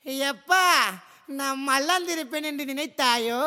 எப்பா நான் மல்லாந்திருப்பேன் என்று நினைத்தாயோ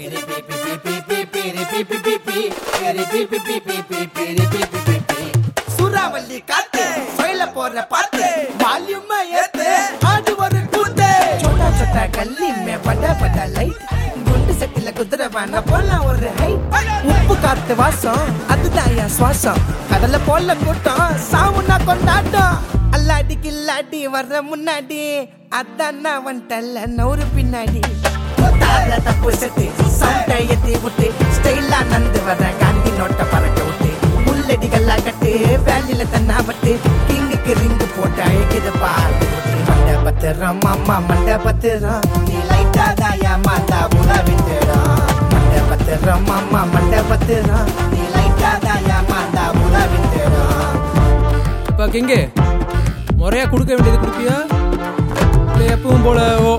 சூறாவளி காத்து வயல போற பாத்து வால்யூம் ஏத்து ஆடு ஒரு கூத்து சோட்டா சோட்டா கல்லி மே பட பட லைட் குண்டு சட்டில குதிரை வேணா போலாம் ஒரு ஹை உப்பு காத்து வாசம் அதுதான் என் சுவாசம் கடல போல கூட்டம் சாவுனா கொண்டாட்டம் அல்லாடி கில்லாடி வர்ற முன்னாடி அதான் நான் வந்துட்டல்ல நூறு பின்னாடி தார தப்பு செத்து சவுண்ட ஏத்தி விட்டு ஸ்டைலா நந்து வர காந்தி நோட்ட பறக்க விட்டு முள்ளடிகள்லாம் கட்டு வேலில தன்னாபட்டு கிங்குக்கு ரிங்கு போட்டு அழைக்குது பாட்டு மண்ட பத்திரம் மாமா மண்ட பத்திரம் நீ லைட்டா தாயா மாத்தா உட விட்டுடும் மண்ட பத்திரம் மாமா மண்ட பத்திரம் நீ லைட்டா தாயா மாத்தா உட விட்டுடும் இப்போ கிங்கு முறையா கொடுக்க வேண்டியது கொடுப்பியா இல்லை எப்பவும் போல ஓ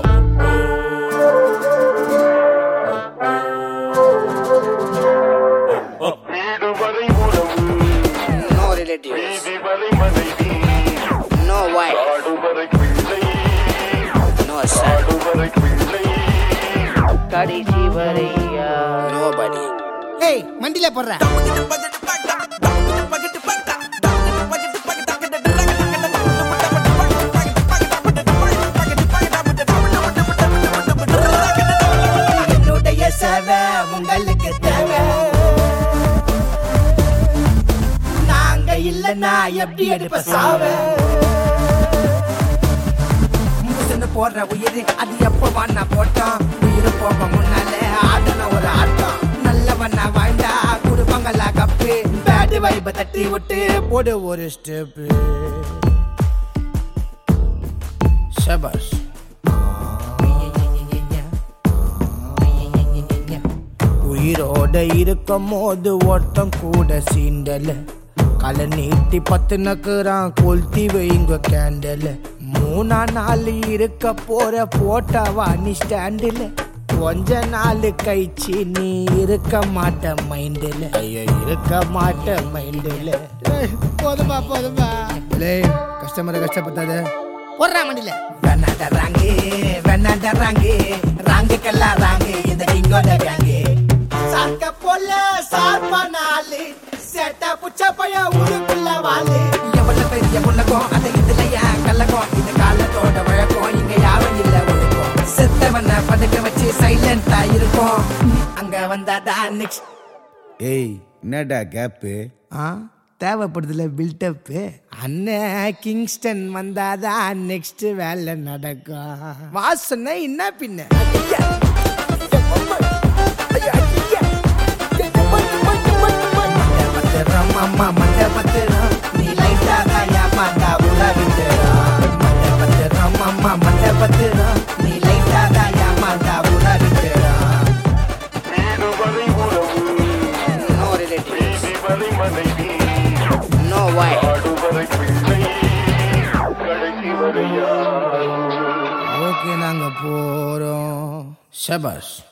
வீடு வரை உறவு நோ ரிலேட்டிவ் வீதி வரை மனைவி நோ வை ஆடு வரை பிள்ளை நோ சார் ஆடு வரை பிள்ளை கடைசி வரையா நோ படி ஏய் மண்டியில போடுற என்னுடைய சேவை உங்களுக்கு தேவை நாங்க இல்லைன்னா எப்படி எடுப்ப சாவ முசுன்னு போடுற உயிர் அது எப்ப வாண்ணா போட்டோம் உயிர் போக முன்னால ஆடன ஒரு ஆட்டம் நல்லவனா வாழ்ந்தா குடும்பங்களா கப்பு பேடு வைப தட்டி விட்டு போடு ஒரு ஸ்டெப்பு சபாஷ் உயிரோட இருக்கும் போது ஒருத்தன் கூட சீண்டல கலை நீட்டி பத்து நக்குறான் கொளுத்தி வைங்க கேண்டல மூணா நாள் இருக்க போற போட்டவா நீ ஸ்டாண்டில் கொஞ்ச நாள் கழிச்சு நீ இருக்க மாட்ட மைண்டில் ஐயோ இருக்க மாட்ட மைண்டில் போதும்பா போதும்பா கஸ்டமரை கஷ்டப்பட்டாத போடுறா மண்டியில வேணாட ராங்கு வேணாட ராங்கு ராங்குக்கெல்லாம் ராங்கு இந்த டிங்கோட கேங்கு சாக்க போல சார்பா நாலு சேட்டா புச்ச பைய ஊருக்குள்ள வாழு எவ்வளவு பெரிய உலகம் அந்த இதுல ஏன் கல்லகம் இந்த காலத்தோட வழக்கம் இங்க யாரும் இல்ல ஒழுக்கம் செத்தவன பதுக்க வச்சு சைலண்டா இருக்கும் அங்க வந்தாதான் நெக்ஸ்ட் ஏய் என்னடா கேப்பு ஆ தேவைப்படுதுல பில்டப்பு அண்ணன் கிங்ஸ்டன் வந்தாதான் நெக்ஸ்ட் வேலை நடக்கும் வாசனை என்ன பின்ன ஐயா. ஐயா, ஐயா. மண்டை பத்திரம், அம்மா, மண்டை பத்திரம். நீ light ஆ தாயா மாத்தா உள்ள விட்டுடும். மண்டை பத்திரம், அம்மா, மண்டை பத்திரம். நீ light ஆ தாயா மாத்தா உள்ள விட்டுடும். வீடு வரை உறவு No relatives, வீதி வரை மனைவி no wife. ஆடு வரை பிள்ளை கடைசி வரையா ஓகே நாங்க போறோம் ஷபாஷ்